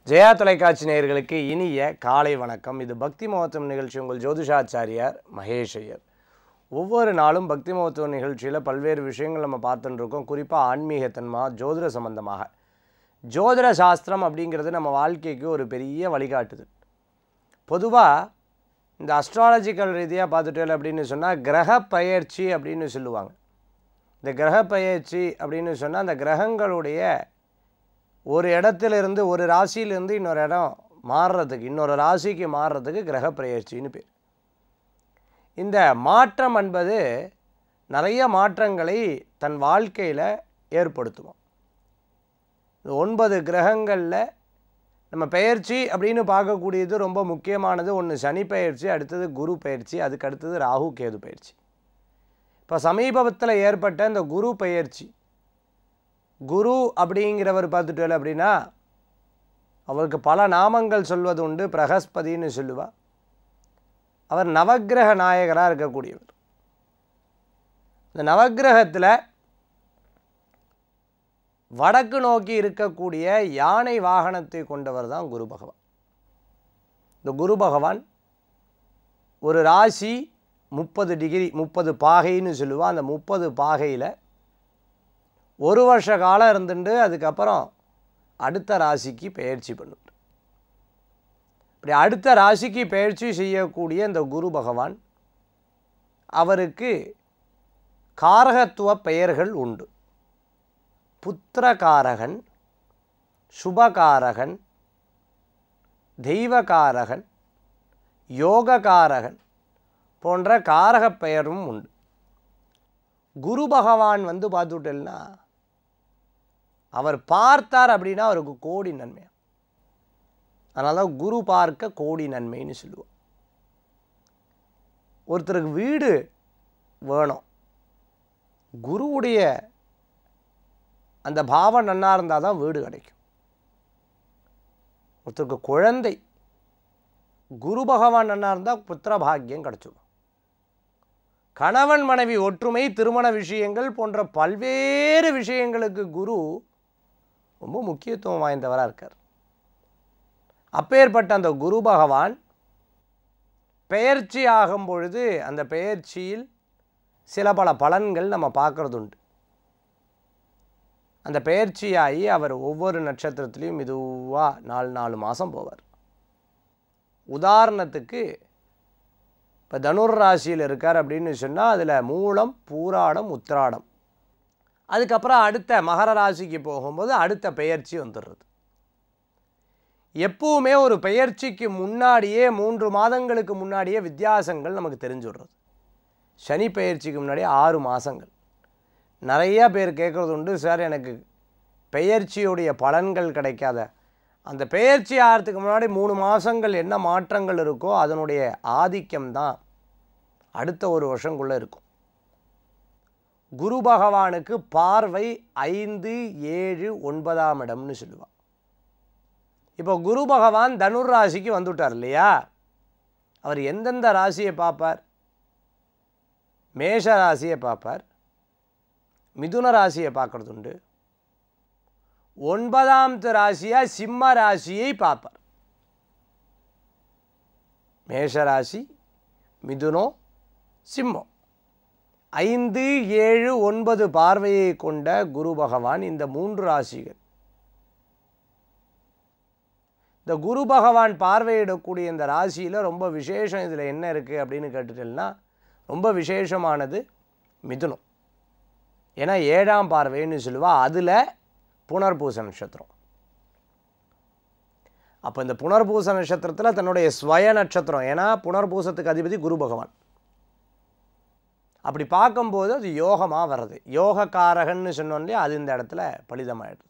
ஜெயா தொலைக்காட்சி நேயர்களுக்கு இனிய காலை வணக்கம் இது பக்தி மகத்துவம் நிகழ்ச்சி உங்கள் ஜோதிஷாச்சாரியார் மகேஷ் ஐயர் ஒவ்வொரு நாளும் பக்தி மகத்துவ நிகழ்ச்சியில் பல்வேறு விஷயங்கள் நம்ம பார்த்துட்டு இருக்கோம் குறிப்பாக ஆன்மீகத்தன்மா ஜோதிட சம்பந்தமாக ஜோதிட சாஸ்திரம் அப்படிங்கிறது நம்ம வாழ்க்கைக்கு ஒரு பெரிய வழிகாட்டுது பொதுவாக இந்த அஸ்ட்ராலஜிக்கல் ரீதியாக பார்த்துட்டேன் அப்படின்னு சொன்னால் கிரக பயிற்சி அப்படின்னு சொல்லுவாங்க இந்த கிரக பயிற்சி அப்படின்னு சொன்னால் அந்த கிரகங்களுடைய ஒரு இடத்துலேருந்து ஒரு ராசியிலேருந்து இன்னொரு இடம் மாறுறதுக்கு இன்னொரு ராசிக்கு மாறுறதுக்கு கிரக பயிற்சின்னு பேர் இந்த மாற்றம் என்பது நிறைய மாற்றங்களை தன் வாழ்க்கையில் ஏற்படுத்துவோம் இந்த ஒன்பது கிரகங்களில் நம்ம பெயர்ச்சி அப்படின்னு பார்க்கக்கூடியது ரொம்ப முக்கியமானது ஒன்று சனி பெயர்ச்சி அடுத்தது குரு பெயர்ச்சி அதுக்கு அடுத்தது ராகு கேது பயிற்சி இப்போ சமீபத்தில் ஏற்பட்ட இந்த குரு பெயர்ச்சி குரு அப்படிங்கிறவர் பார்த்துட்டு அப்படின்னா அவருக்கு பல நாமங்கள் சொல்வது உண்டு பிரகஸ்பதின்னு சொல்லுவா அவர் நவக்கிரக நாயகராக இருக்கக்கூடியவர் இந்த நவக்கிரகத்தில் வடக்கு நோக்கி இருக்கக்கூடிய யானை வாகனத்தை கொண்டவர் தான் குரு பகவான் இந்த குரு பகவான் ஒரு ராசி முப்பது டிகிரி முப்பது பாகைன்னு சொல்லுவா அந்த முப்பது பாகையில் ஒரு வருஷ காலம் இருந்துட்டு அதுக்கப்புறம் அடுத்த ராசிக்கு பெயர்ச்சி பண்ணுவார் இப்படி அடுத்த ராசிக்கு பெயர்ச்சி செய்யக்கூடிய இந்த குரு பகவான் அவருக்கு காரகத்துவ பெயர்கள் உண்டு புத்திரகாரகன் சுபகாரகன் தெய்வகாரகன் யோககாரகன் போன்ற காரகப் பெயரும் உண்டு குரு பகவான் வந்து பார்த்துட்டேன்னா அவர் பார்த்தார் அப்படின்னா அவருக்கு கோடி நன்மை அதனால தான் குரு பார்க்க கோடி நன்மைன்னு சொல்லுவோம் ஒருத்தருக்கு வீடு வேணும் குருவுடைய அந்த பாவம் நன்னா இருந்தால் தான் வீடு கிடைக்கும் ஒருத்தருக்கு குழந்தை குரு பகவான் நன்னா இருந்தால் புத்திர பாக்கியம் கிடச்சிடும் கணவன் மனைவி ஒற்றுமை திருமண விஷயங்கள் போன்ற பல்வேறு விஷயங்களுக்கு குரு ரொம்ப முக்கியத்துவம் வாய்ந்தவராக இருக்கார் அப்பேற்பட்ட அந்த குரு பகவான் பெயர்ச்சி ஆகும் பொழுது அந்த பெயர்ச்சியில் சில பல பலன்கள் நம்ம பார்க்குறது உண்டு அந்த பெயர்ச்சியாகி அவர் ஒவ்வொரு நட்சத்திரத்துலேயும் மெதுவாக நாலு நாலு மாதம் போவார் உதாரணத்துக்கு இப்போ தனுர் ராசியில் இருக்கார் அப்படின்னு சொன்னால் அதில் மூலம் பூராடம் உத்திராடம் அதுக்கப்புறம் அடுத்த மகர ராசிக்கு போகும்போது அடுத்த பெயர்ச்சி வந்துடுறது எப்பவுமே ஒரு பெயர்ச்சிக்கு முன்னாடியே மூன்று மாதங்களுக்கு முன்னாடியே வித்தியாசங்கள் நமக்கு தெரிஞ்சுடுறது சனி பெயர்ச்சிக்கு முன்னாடியே ஆறு மாதங்கள் நிறையா பேர் கேட்குறது உண்டு சார் எனக்கு பெயர்ச்சியுடைய பலன்கள் கிடைக்காத அந்த பெயர்ச்சி ஆகிறதுக்கு முன்னாடி மூணு மாதங்கள் என்ன மாற்றங்கள் இருக்கோ அதனுடைய ஆதிக்கம் தான் அடுத்த ஒரு வருஷங்குள்ளே இருக்கும் குரு பகவானுக்கு பார்வை ஐந்து ஏழு ஒன்பதாம் இடம்னு சொல்லுவாள் இப்போ குரு பகவான் தனுர் ராசிக்கு வந்துவிட்டார் இல்லையா அவர் எந்தெந்த ராசியை பார்ப்பார் மேஷ ராசியை பார்ப்பார் மிதுன ராசியை பார்க்கறது உண்டு ஒன்பதாம் ராசியாக சிம்ம ராசியை பார்ப்பார் மேஷராசி மிதுனம் சிம்மம் ஐந்து ஏழு ஒன்பது பார்வையை கொண்ட குரு பகவான் இந்த மூன்று ராசிகள் இந்த குரு பகவான் பார்வையிடக்கூடிய இந்த ராசியில் ரொம்ப விசேஷம் இதில் என்ன இருக்குது அப்படின்னு கேட்டுட்டேன்னா ரொம்ப விசேஷமானது மிதுனம் ஏன்னா ஏழாம் பார்வைன்னு சொல்லுவா அதில் புனர்பூச நட்சத்திரம் அப்போ இந்த புனர்பூச நட்சத்திரத்தில் தன்னுடைய ஸ்வய நட்சத்திரம் ஏன்னா புனர்பூசத்துக்கு அதிபதி குரு பகவான் அப்படி பார்க்கும்போது அது யோகமாக வர்றது யோகக்காரகன்னு சொன்னோம் இல்லையா அது இந்த இடத்துல பலிதமாயிடுது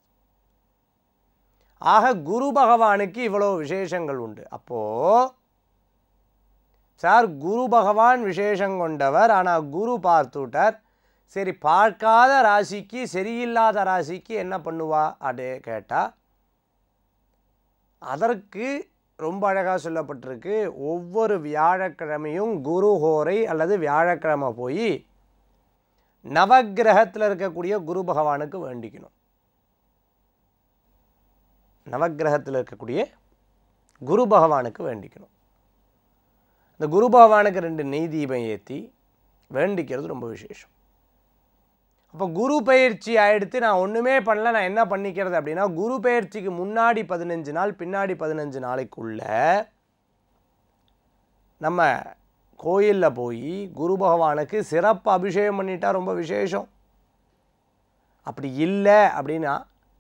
ஆக குரு பகவானுக்கு இவ்வளோ விசேஷங்கள் உண்டு அப்போது சார் குரு பகவான் விசேஷம் கொண்டவர் ஆனால் குரு பார்த்துட்டார் சரி பார்க்காத ராசிக்கு சரியில்லாத ராசிக்கு என்ன பண்ணுவா அப்படி கேட்டால் அதற்கு ரொம்ப அழகாக சொல்லப்பட்டிருக்கு ஒவ்வொரு வியாழக்கிழமையும் குரு ஹோரை அல்லது வியாழக்கிழமை போய் நவக்கிரகத்தில் இருக்கக்கூடிய குரு பகவானுக்கு வேண்டிக்கணும் நவக்கிரகத்தில் இருக்கக்கூடிய குரு பகவானுக்கு வேண்டிக்கணும் இந்த குரு பகவானுக்கு ரெண்டு நெய் தீபம் ஏற்றி வேண்டிக்கிறது ரொம்ப விசேஷம் அப்போ குரு பயிற்சி ஆயிடுத்து நான் ஒன்றுமே பண்ணல நான் என்ன பண்ணிக்கிறது அப்படின்னா குரு பயிற்சிக்கு முன்னாடி பதினஞ்சு நாள் பின்னாடி பதினஞ்சு நாளைக்குள்ள நம்ம கோயிலில் போய் குரு பகவானுக்கு சிறப்பு அபிஷேகம் பண்ணிட்டா ரொம்ப விசேஷம் அப்படி இல்லை அப்படின்னா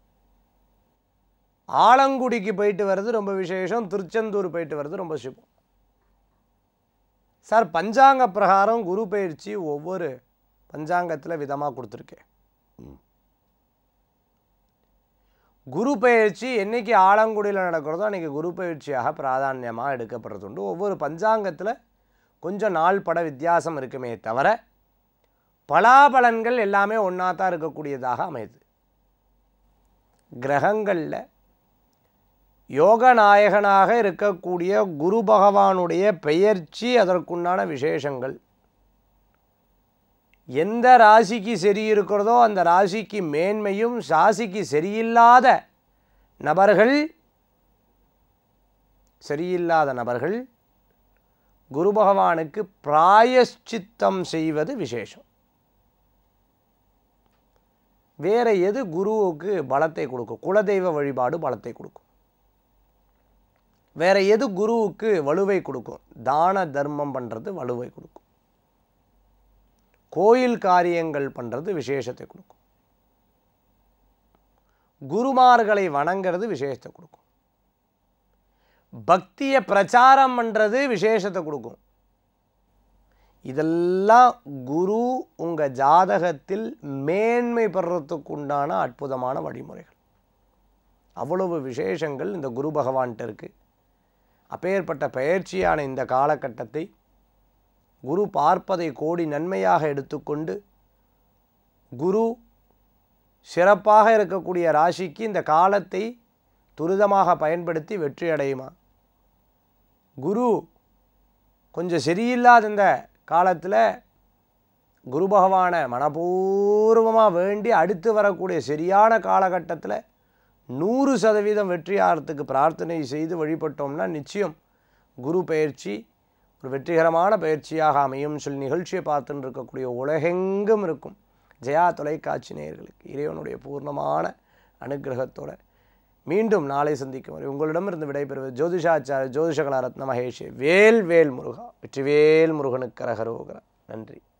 ஆலங்குடிக்கு போயிட்டு வர்றது ரொம்ப விசேஷம் திருச்செந்தூர் போயிட்டு வர்றது ரொம்ப சுபம் சார் பஞ்சாங்க பிரகாரம் குரு பயிற்சி ஒவ்வொரு பஞ்சாங்கத்தில் விதமாக கொடுத்துருக்கேன் குரு பயிற்சி என்னைக்கு ஆலங்குடியில் நடக்கிறதோ அன்றைக்கி குரு பயிற்சியாக பிராதான்யமாக எடுக்கப்படுறது உண்டு ஒவ்வொரு பஞ்சாங்கத்தில் கொஞ்சம் நாள் பட வித்தியாசம் இருக்குமே தவிர பலாபலன்கள் எல்லாமே ஒன்றா தான் இருக்கக்கூடியதாக அமையுது கிரகங்களில் யோக நாயகனாக இருக்கக்கூடிய குரு பகவானுடைய பெயர்ச்சி அதற்குண்டான விசேஷங்கள் எந்த ராசிக்கு சரி இருக்கிறதோ அந்த ராசிக்கு மேன்மையும் ராசிக்கு சரியில்லாத நபர்கள் சரியில்லாத நபர்கள் குரு பகவானுக்கு பிராயஷ்சித்தம் செய்வது விசேஷம் வேற எது குருவுக்கு பலத்தை கொடுக்கும் குலதெய்வ வழிபாடு பலத்தை கொடுக்கும் வேற எது குருவுக்கு வலுவை கொடுக்கும் தான தர்மம் பண்ணுறது வலுவை கொடுக்கும் கோயில் காரியங்கள் பண்ணுறது விசேஷத்தை கொடுக்கும் குருமார்களை வணங்கிறது விசேஷத்தை கொடுக்கும் பக்தியை பிரச்சாரம் பண்ணுறது விசேஷத்தை கொடுக்கும் இதெல்லாம் குரு உங்கள் ஜாதகத்தில் மேன்மை பெறத்துக்கு உண்டான அற்புதமான வழிமுறைகள் அவ்வளவு விசேஷங்கள் இந்த குரு பகவான்கிட்ட இருக்குது அப்பேற்பட்ட பயிற்சியான இந்த காலகட்டத்தை குரு பார்ப்பதை கோடி நன்மையாக எடுத்துக்கொண்டு குரு சிறப்பாக இருக்கக்கூடிய ராசிக்கு இந்த காலத்தை துரிதமாக பயன்படுத்தி வெற்றி அடையுமா குரு கொஞ்சம் சரியில்லாத இந்த காலத்தில் குரு பகவானை மனப்பூர்வமாக வேண்டி அடுத்து வரக்கூடிய சரியான காலகட்டத்தில் நூறு சதவீதம் வெற்றியாகிறதுக்கு பிரார்த்தனை செய்து வழிபட்டோம்னா நிச்சயம் குரு பயிற்சி ஒரு வெற்றிகரமான பயிற்சியாக அமையும் சொல்லி நிகழ்ச்சியை பார்த்துட்டு இருக்கக்கூடிய உலகெங்கும் இருக்கும் ஜெயா தொலைக்காட்சி நேயர்களுக்கு இறைவனுடைய பூர்ணமான அனுகிரகத்தோட மீண்டும் நாளை சந்திக்கும் வரை உங்களிடமிருந்து விடைபெறுவது ஜோதிஷாச்சாரிய ஜோதிஷகலா ரத்ன மகேஷ் வேல் வேல் முருகா வெற்றிவேல் முருகனுக்கு கரகரோகரா நன்றி